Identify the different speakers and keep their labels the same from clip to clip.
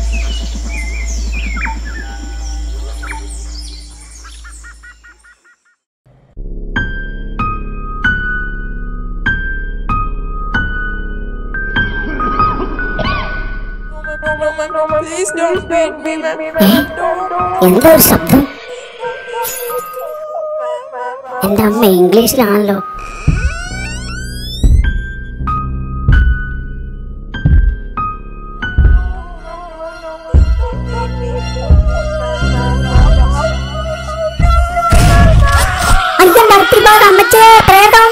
Speaker 1: Please don't beat me, ma'am.
Speaker 2: എന്താ ഒരു ശബ്ദം എന്റെ അമ്മ ഇംഗ്ലീഷിലാണല്ലോ അയ്യോ നിർത്തിപ്പോക അമ്മച്ചേ പ്രേതം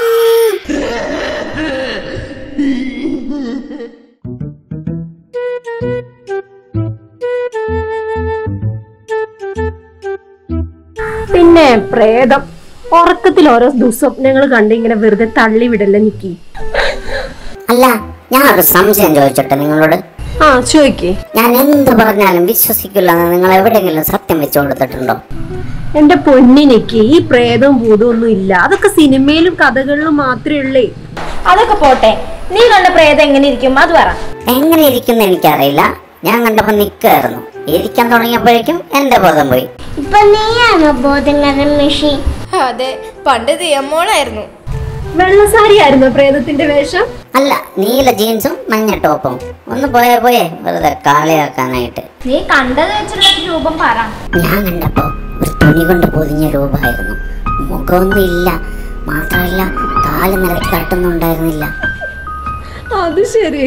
Speaker 3: പിന്നെ പ്രേതം ഉറക്കത്തിൽ ഓരോ ദുസ്വപ്നങ്ങൾ കണ്ട് ഇങ്ങനെ വെറുതെ തള്ളി വിടല്ല നിക്കി
Speaker 2: അല്ല ഞാൻ ഒരു സംശയം ചോദിച്ചോട്ടെ നിങ്ങളോട്
Speaker 3: ആ ചോയ്ക്കേ
Speaker 2: ഞാൻ എന്ത് പറഞ്ഞാലും വിശ്വസിക്കില്ല എന്ന് നിങ്ങൾ എവിടെയെങ്കിലും സത്യം വെച്ചു കൊടുത്തിട്ടുണ്ടോ
Speaker 3: എന്റെ പൊന്നിനിക്ക് ഈ പ്രേതവും ഭൂതവും ഒന്നും ഇല്ല അതൊക്കെ സിനിമയിലും കഥകളിലും മാത്രമേ ഉള്ളേ
Speaker 4: അതൊക്കെ പോട്ടെ നീ കണ്ട പ്രേതം എങ്ങനെ ഇരിക്കും അത് പറ
Speaker 2: എങ്ങനെ ഇരിക്കുന്ന എനിക്കറിയില്ല ഞാൻ കണ്ടപ്പോ നിൽക്കായിരുന്നു ഇരിക്കാൻ തുടങ്ങിയപ്പോഴേക്കും എന്റെ ബോധം പോയി
Speaker 5: ഇപ്പൊ നീയാണോ ബോധങ്കരൻ മെഷീൻ
Speaker 4: അതെ പണ്ട് ദിയമ്മോളായിരുന്നു
Speaker 3: വെള്ളസാരി ആയിരുന്നു പ്രേതത്തിന്റെ വേഷം
Speaker 2: അല്ല നീല ജീൻസും മഞ്ഞ ടോപ്പും ഒന്ന് പോയേ പോയേ വെറുതെ കാളിയാക്കാനായിട്ട്
Speaker 4: നീ കണ്ടത് വെച്ചുള്ള ഒരു രൂപം പറ
Speaker 2: ഞാൻ കണ്ടപ്പോ ഒരു തുണി കൊണ്ട് പൊതിഞ്ഞ രൂപമായിരുന്നു മുഖമൊന്നും ഇല്ല മാത്രമല്ല കാല് നിലത്ത് തട്ടുന്നുണ്ടായിരുന്നില്ല
Speaker 3: അത് ശരി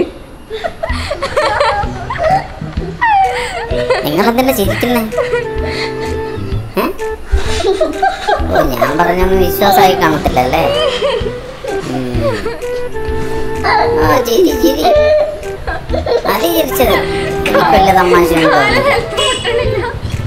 Speaker 2: നിങ്ങൾ എന്തിനാ ചിരിക്കുന്നേ ഏ? ഓ ഞാൻ പറഞ്ഞൊന്നും വിശ്വാസമായി കാണത്തില്ലല്ലേ ഉം. ആ, ചിരി ചിരി അത് ചിരിച്ചത് എനിക്ക് വലിയ തമാശയൊന്നും തോന്നില്ല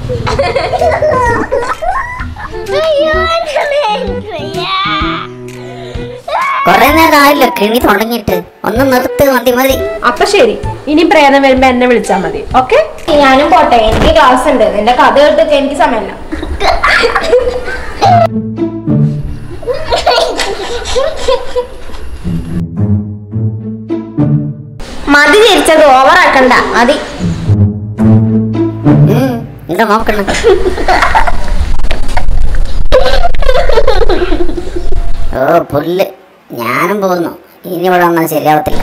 Speaker 2: കൊറേ നേരം ആയല്ലോ കിണി തുടങ്ങിയിട്ട് ഒന്ന് നിർത്ത് മതി മതി
Speaker 3: അപ്പൊ ശരി ഇനി പ്രേതം വരുമ്പോ എന്നെ വിളിച്ചാ മതി ഓക്കെ
Speaker 4: ഞാനും പോട്ടെ എനിക്ക് ക്ലാസ് ഉണ്ട് നിന്റെ കഥ കേട്ടൊക്കെ എനിക്ക് സമയമില്ല മതി ചിരിച്ചത് ഓവറാക്കണ്ട മതി
Speaker 2: ഉം, എന്താ നോക്കണം ഓ പുല്ല് ഞാനും പോകുന്നു ഇനി ഇവിടെ വന്നാൽ ശരിയാവത്തില്ല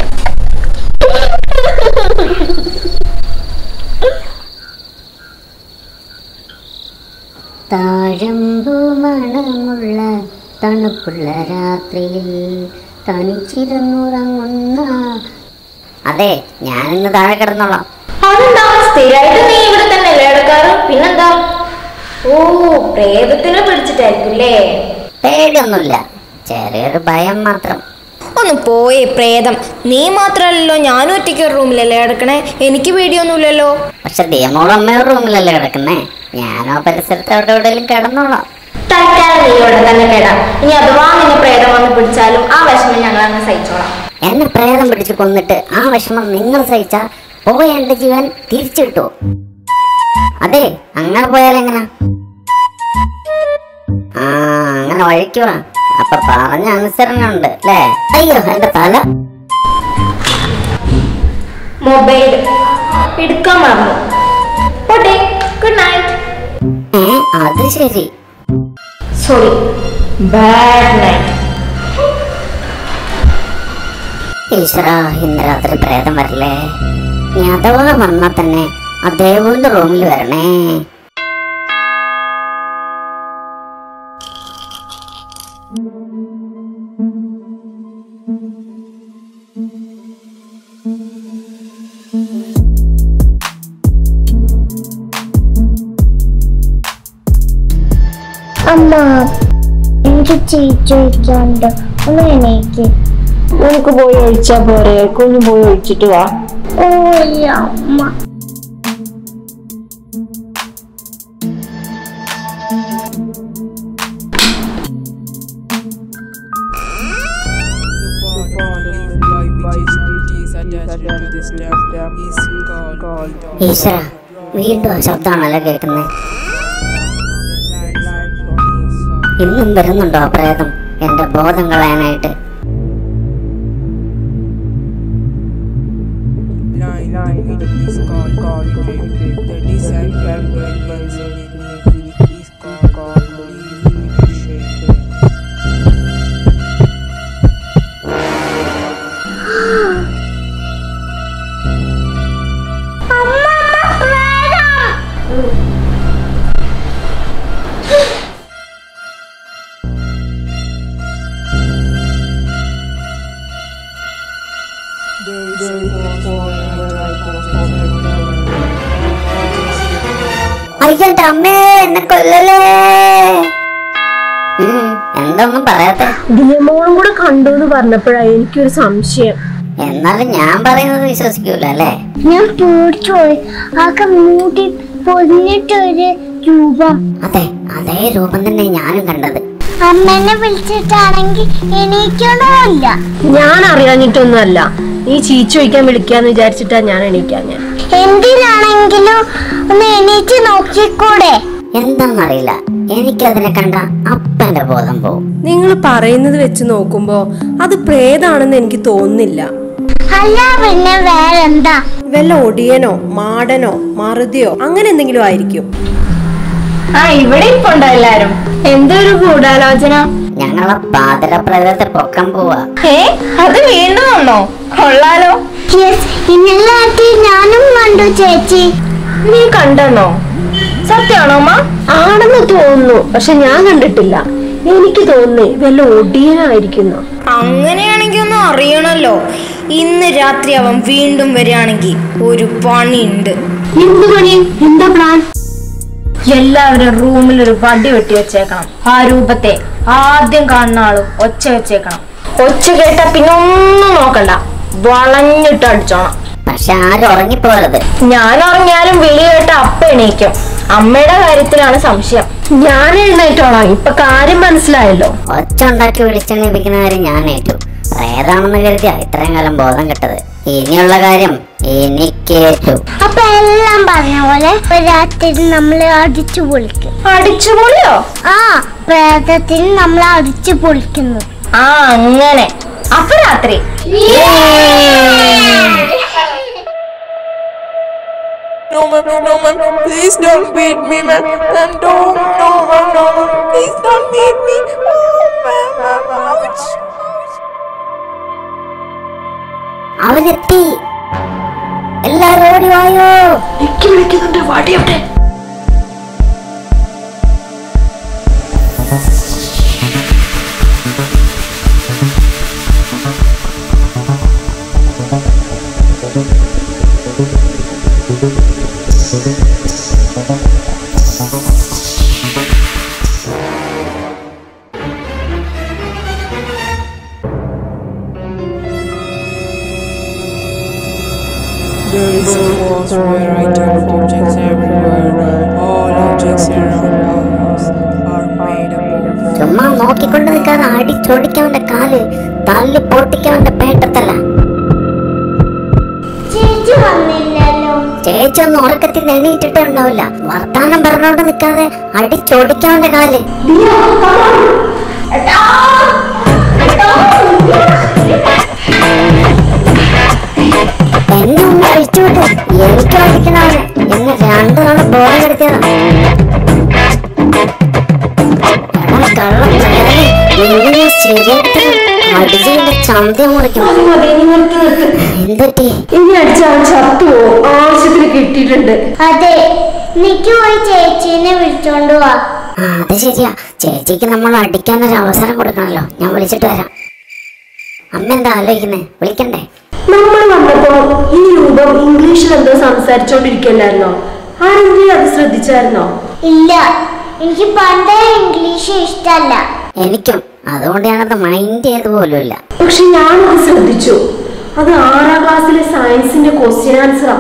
Speaker 2: താഴമ്പു മണമുള്ള തണുപ്പുള്ള രാത്രിയിൽ തനിച്ചിരുന്നുറങ്ങുന്ന അതെ ഞാനിന്ന് താഴെ കിടന്നോളാം
Speaker 4: അതെന്താ സ്ഥിരമായിട്ട് നീ ഇവിടെ തന്നെ അല്ലേ കിടക്കാറ് പിന്നെന്താ ഓ പ്രേതത്തിനെ പിടിച്ചിട്ടായിരിക്കുംല്ലേ
Speaker 2: പേടിയൊന്നുമില്ല ചെറിയൊരു ഭയം മാത്രം
Speaker 4: ഒന്ന് പോയേ പ്രേതം നീ മാത്രല്ലല്ലോ ഞാനും ഒറ്റയ്ക്ക് ഒരു റൂമിലല്ലേ കിടക്കണേ എനിക്ക് പേടിയൊന്നുമില്ലല്ലോ
Speaker 2: പക്ഷെ ദിയമോളും അമ്മയുടെ റൂമിലല്ലേ കിടക്കുന്നേ ഞാനും ആ പരിസരത്ത് അവിടെ എവിടെയെങ്കിലും കിടന്നോളാം
Speaker 4: തൽക്കാലം നീ ഇവിടെ തന്നെ കേടാ ഇനി അഥവാ നിന്നെ പ്രേതം വന്ന് പിടിച്ചാലും ആ വിഷമം ഞങ്ങൾ അങ്ങ് സഹിച്ചോളാം
Speaker 2: എന്നെ പ്രേതം പിടിച്ച് കൊന്നിട്ട് ആ വിഷമം നിങ്ങൾ സഹിച്ച പോയ എന്റെ ജീവൻ തിരിച്ചു കിട്ടുമോ അതെ അങ്ങനെ പോയാൽ എങ്ങനെ ആ അങ്ങനെ വഴിക്കുക അപ്പൊ പറഞ്ഞ അനുസരണ ഉണ്ട് അല്ലേ അയ്യോ എന്റെ തല
Speaker 4: മൊബൈൽ എടുക്കാൻ മറന്നു പോട്ടെ ഗുഡ് നൈറ്റ്
Speaker 2: ഏ അത് ശരി
Speaker 4: സോറി ബാഡ് നൈറ്റ്
Speaker 2: ഈശ്വര ഇന്ന് രാത്രി പ്രേതം വരില്ലേ നീ അഥവാ വന്നാ തന്നെ ആ ദേവുവിന്റെ റൂമിൽ വരണേ
Speaker 5: അമ്മ എനിക്ക് ചീച്ചൊഴിക്കാണ്ട് ഒന്ന് എണീക്ക്
Speaker 3: നിനക്ക് പോയി ഒഴിച്ചാ പോരെ കുഞ്ഞു പോയി ഒഴിച്ചിട്ട് വാ
Speaker 5: ഓ ഈ അമ്മ
Speaker 1: The bond of life which is attached to the stamp is called
Speaker 2: ഈശ്വര വീണ്ടും ആ ശബ്ദമാണല്ലോ കേൾക്കുന്നത് ഇന്നും വരുന്നുണ്ടോ ആ പ്രേതം എന്റെ ബോധം കളയാനായിട്ട്
Speaker 1: line is called concrete. The design done by Wells Engineering is called leaf shape. There is a force
Speaker 2: അയ്യന്റെ അമ്മേ എന്നെ കൊല്ലല്ലേ ഉം, എന്താ ഒന്നും പറയാത്തെ
Speaker 3: ദിയമോളും കൂടെ കണ്ടു എന്ന് പറഞ്ഞപ്പോഴാ എനിക്കൊരു സംശയം
Speaker 2: എന്നാലും ഞാൻ പറയുന്നത് വിശ്വസിക്കൂല അല്ലേ
Speaker 5: ഞാൻ പേടിച്ചു പോയി ആകെ മൂടി പൊന്നിട്ടൊരു രൂപം
Speaker 2: അതെ അതേ രൂപം തന്നെ ഞാനും കണ്ടത്
Speaker 5: അമ്മേനെ വിളിച്ചിട്ടാണെങ്കിൽ എണീക്കണമില്ല
Speaker 3: ഞാൻ അറിയാഞ്ഞിട്ടൊന്നുമല്ല നീ ചീച്ചു വയ്ക്കാൻ വിളിക്കാന്ന് വിചാരിച്ചിട്ടാ ഞാൻ എണീക്കാൻ ഞാൻ
Speaker 5: എന്തിനാണെങ്കിലും ഒന്ന് എണീറ്റ് നോക്കിക്കൂടെ
Speaker 2: എന്താന്നറിയില്ല എനിക്കതിനെ കണ്ട അപ്പന്റെ ബോധം പോവും
Speaker 3: നിങ്ങൾ പറയുന്നത് വെച്ച് നോക്കുമ്പോ അത് പ്രേതാണെന്ന് എനിക്ക് തോന്നുന്നില്ല
Speaker 5: അല്ല പിന്നെ വേറെന്താ
Speaker 3: വല്ല ഒടിയനോ മാടനോ മറുതിയോ അങ്ങനെ എന്തെങ്കിലും ആയിരിക്കും
Speaker 4: ആ ഇവിടെ ഇപ്പൊ ഉണ്ടോ എല്ലാരും എന്തൊരു ഗൂഢാലോചന
Speaker 2: ഞങ്ങളെ പാതിര പ്രേതത്തെ പൊക്കാൻ പോവാ
Speaker 4: ഏ അത് വീണ്ടും വന്നോ കൊള്ളാലോ
Speaker 5: യെസ് ഇന്നലെ രാത്രി ഞാനും കണ്ടു ചേച്ചി
Speaker 4: നീ കണ്ടെന്നോ സത്യമാണോ അമ്മ
Speaker 3: ആണെന്ന് തോന്നുന്നു പക്ഷെ ഞാൻ കണ്ടിട്ടില്ല എനിക്ക് തോന്നുന്നേ വല്ല ഒടിയനായിരിക്കുന്നു
Speaker 4: അങ്ങനെയാണെങ്കിൽ ഒന്ന് അറിയണല്ലോ ഇന്ന് രാത്രി അവൻ വീണ്ടും വരികയാണെങ്കിൽ ഒരു പണിയുണ്ട്
Speaker 3: എന്ത് പണി എന്താ പ്ലാൻ
Speaker 4: എല്ലാവരും റൂമിൽ ഒരു വടി വെട്ടി വെച്ചേക്കണം ആ രൂപത്തെ ആദ്യം കാണുന്ന ആളും ഒച്ച വെച്ചേക്കണം ഒച്ച കേട്ട പിന്നെ ഒന്നും നോക്കണ്ട വളഞ്ഞിട്ട് അടിച്ചോണം
Speaker 2: പക്ഷെ ആരും ഉറങ്ങിപ്പോരുത്
Speaker 4: ഞാൻ ഉറങ്ങിയാലും വിളി കേട്ട അപ്പ എണീക്കും അമ്മയുടെ കാര്യത്തിലാണ് സംശയം
Speaker 3: ഞാൻ എഴുന്നേറ്റോളാം ഇപ്പൊ കാര്യം മനസ്സിലായല്ലോ
Speaker 2: ഒച്ച ഉണ്ടാക്കി വിളിച്ചെണീപ്പിക്കുന്ന കാര്യം ഞാൻ ഏറ്റു പ്രേതാണെന്ന് കരുതിയാ ഇത്രയും കാലം ബോധം കിട്ടത് ഇനിയുള്ള കാര്യം എനിക്കേറ്റു
Speaker 5: അപ്പൊ എല്ലാം പറഞ്ഞ പോലെ ഒരു രാത്രി നമ്മൾ അടിച്ചു പൊളിക്കും
Speaker 4: അടിച്ചുപൊളിയോ
Speaker 5: ആ പ്രേതത്തിന് നമ്മൾ അടിച്ചു പൊളിക്കുന്നു
Speaker 4: ആ അങ്ങനെ അപ്പൊ രാത്രി
Speaker 1: No, ma'am, no, ma'am, please don't beat me, ma'am. And don't, no, ma'am, no, ma'am, please don't beat me. Oh, ma'am, ma'am, ouch.
Speaker 2: അവനെത്തി എല്ലാരും ഓടി വായോ
Speaker 1: There is a force where I turn objects everywhere. All objects around us are made up of.
Speaker 2: ചുമ്മാ നോക്കിക്കൊണ്ട് നിൽക്കാതെ അടിച്ചൊടിക്കവന്റെ കാല് തല്ലി പൊട്ടിക്കവന്റെ പേട്ടത്തല്ല
Speaker 5: ചേച്ചി വന്നില്ലല്ലോ
Speaker 2: ചേച്ചി ഒന്നും ഉറക്കത്തിൽ എണീറ്റിട്ടേ ഉണ്ടാവില്ല വർത്താനം പറഞ്ഞോണ്ട് നിൽക്കാതെ അടിച്ചൊടിക്കവന്റെ കാല് എന്നെ ഒന്ന് അഴിച്ചുവിട്ടു എനിക്ക് അടിക്കണവന് എന്നെ രണ്ടു തവണ ബോധം കെടുത്തിയതാ എടാ കള്ളം പ്രേതമേ, നിന്നെ ഞാൻ ശരിയാക്കി അടിച്ചതിന്റെ ചന്ത മുറിക്കും എന്തൊട്ടി
Speaker 3: ഇനി അടിച്ച അവൻ ചത്തുവോ ആവശ്യത്തിന് കിട്ടിയിട്ടുണ്ട്
Speaker 5: അതെ നിക്ക് പോയി ചേച്ചീനെ വിളിച്ചോണ്ട് പോവാ
Speaker 2: ആ അത് ശരിയാ ചേച്ചിക്ക് നമ്മൾ അടിക്കാൻ ഒരു അവസരം കൊടുക്കണല്ലോ ഞാൻ വിളിച്ചിട്ട് വരാം അമ്മ എന്താ ആലോചിക്കുന്നേ വിളിക്കണ്ടേ
Speaker 3: നമ്മൾ വന്നപ്പോ ഈ രൂപം ഇംഗ്ലീഷിൽ എന്തോ സംസാരിച്ചോണ്ടിരിക്കല്ലായിരുന്നോ ആരെങ്കിലും അത് ശ്രദ്ധിച്ചായിരുന്നോ
Speaker 5: ഇല്ല എനിക്ക് പണ്ടേ ഇംഗ്ലീഷ് ഇഷ്ടല്ല
Speaker 2: എനിക്കും അതുകൊണ്ട് ഞാനത് മൈൻഡ് ചെയ്ത് പോലുമില്ല
Speaker 3: പക്ഷെ ഞാനത് ശ്രദ്ധിച്ചു അത് ആറാം ക്ലാസ്സിലെ സയൻസിന്റെ ക്വസ്റ്റ്യൻ ആൻസറാ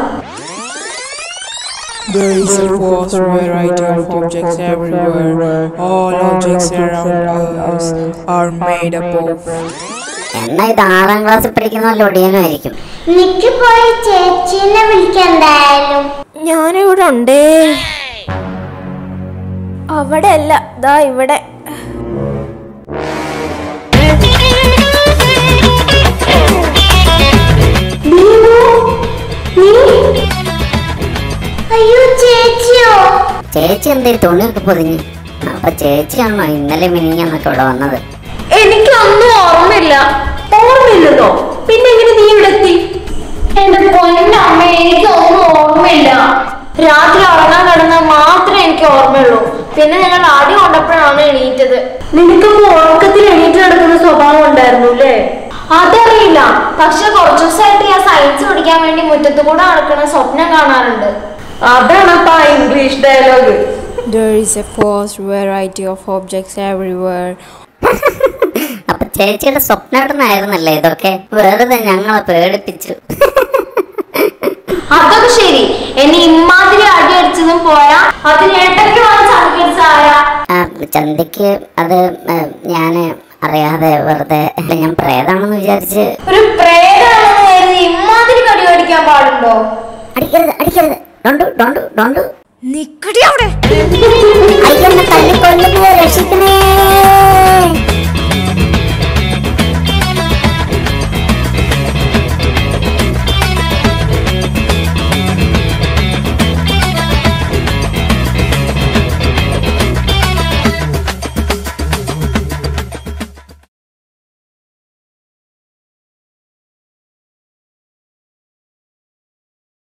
Speaker 1: There is a force where I turn objects everywhere. All objects around us are made up of.
Speaker 2: എന്നാ ഇത് ആറാം ക്ലാസ്സിൽ പഠിക്കുന്ന വല്ല ഒടിയനുമായിരിക്കും
Speaker 5: നിക്ക് പോയി ചേച്ചീനെ വിളിക്കണ്ടായാലും
Speaker 4: ഞാനിവിടെ ഉണ്ടേ അവിടെ അല്ല ദാ ഇവിടെ
Speaker 3: നീ
Speaker 5: അയ്യോ ചേച്ചിയോ
Speaker 2: ചേച്ചി എന്തേ തുണിയൊക്കെ പൊതിഞ്ഞ് അപ്പൊ ചേച്ചിയാണോ ഇന്നലെ മിനിങ്ങന്നൊക്കെ ഇവിടെ വന്നത്
Speaker 3: എനിക്കൊന്നും ഓർമ്മയില്ല ഓർമ്മയില്ലെന്നോ പിന്നെ എങ്ങനെ നീ ഇവിടെ എത്തി
Speaker 4: എന്റെ പൊന്നമ്മ എനിക്കൊന്നും ഓർമ്മയില്ല രാത്രി ഉറങ്ങാൻ കിടന്നാൽ മാത്രമേ എനിക്ക് ഓർമ്മയുള്ളൂ പിന്നെ ഞങ്ങൾ ആദ്യം കൊണ്ടപ്പോഴാണ് എണീറ്റത്
Speaker 3: നിനക്കിപ്പോ ഉറക്കത്തിൽ എണീറ്റ് നടക്കുന്ന സ്വഭാവം ഉണ്ടായിരുന്നു അല്ലേ
Speaker 4: അതറിയില്ല പക്ഷെ കുറച്ചു ദിവസമായിട്ട് ഞാൻ സയൻസ് പഠിക്കാൻ വേണ്ടി മുറ്റത്ത് കൂടെ നടക്കുന്ന സ്വപ്നം കാണാറുണ്ട്
Speaker 3: അതാണപ്പാ English dialogue
Speaker 1: There is a vast variety of objects everywhere.
Speaker 2: അപ്പൊ ചേച്ചിയുടെ സ്വപ്നാടനായിരുന്നല്ലേ ഇതൊക്കെ വെറുതെ ഞങ്ങളെ പേടിപ്പിച്ചു
Speaker 4: അതൊക്കെ ശരി എന്നെ ഇമ്മാതിരി അടി അടിച്ചതും പോരാ അതിന് ഏട്ടയ്ക്ക് വന്ന് ചതിക്കടിച്ച ആരാ
Speaker 2: ആ, ചന്തിക്ക് അത് ഞാൻ അറിയാതെ വെറുതെ അല്ല ഞാൻ പ്രേതാണെന്ന് വിചാരിച്ച്
Speaker 4: ഒരു പ്രേതാണെന്ന് കരുതി ഇമ്മാതിരി കടി കടിക്കാൻ പാടുണ്ടോ
Speaker 2: അടിക്കരുത് അടിക്കരുത് ഡോണ്ടു ഡോണ്ടു ഡോണ്ടു
Speaker 1: നിക്കടി അവിടെ
Speaker 2: അയ്യോ എന്നെ തല്ലിക്കൊല്ലുന്നു രക്ഷിക്കണേ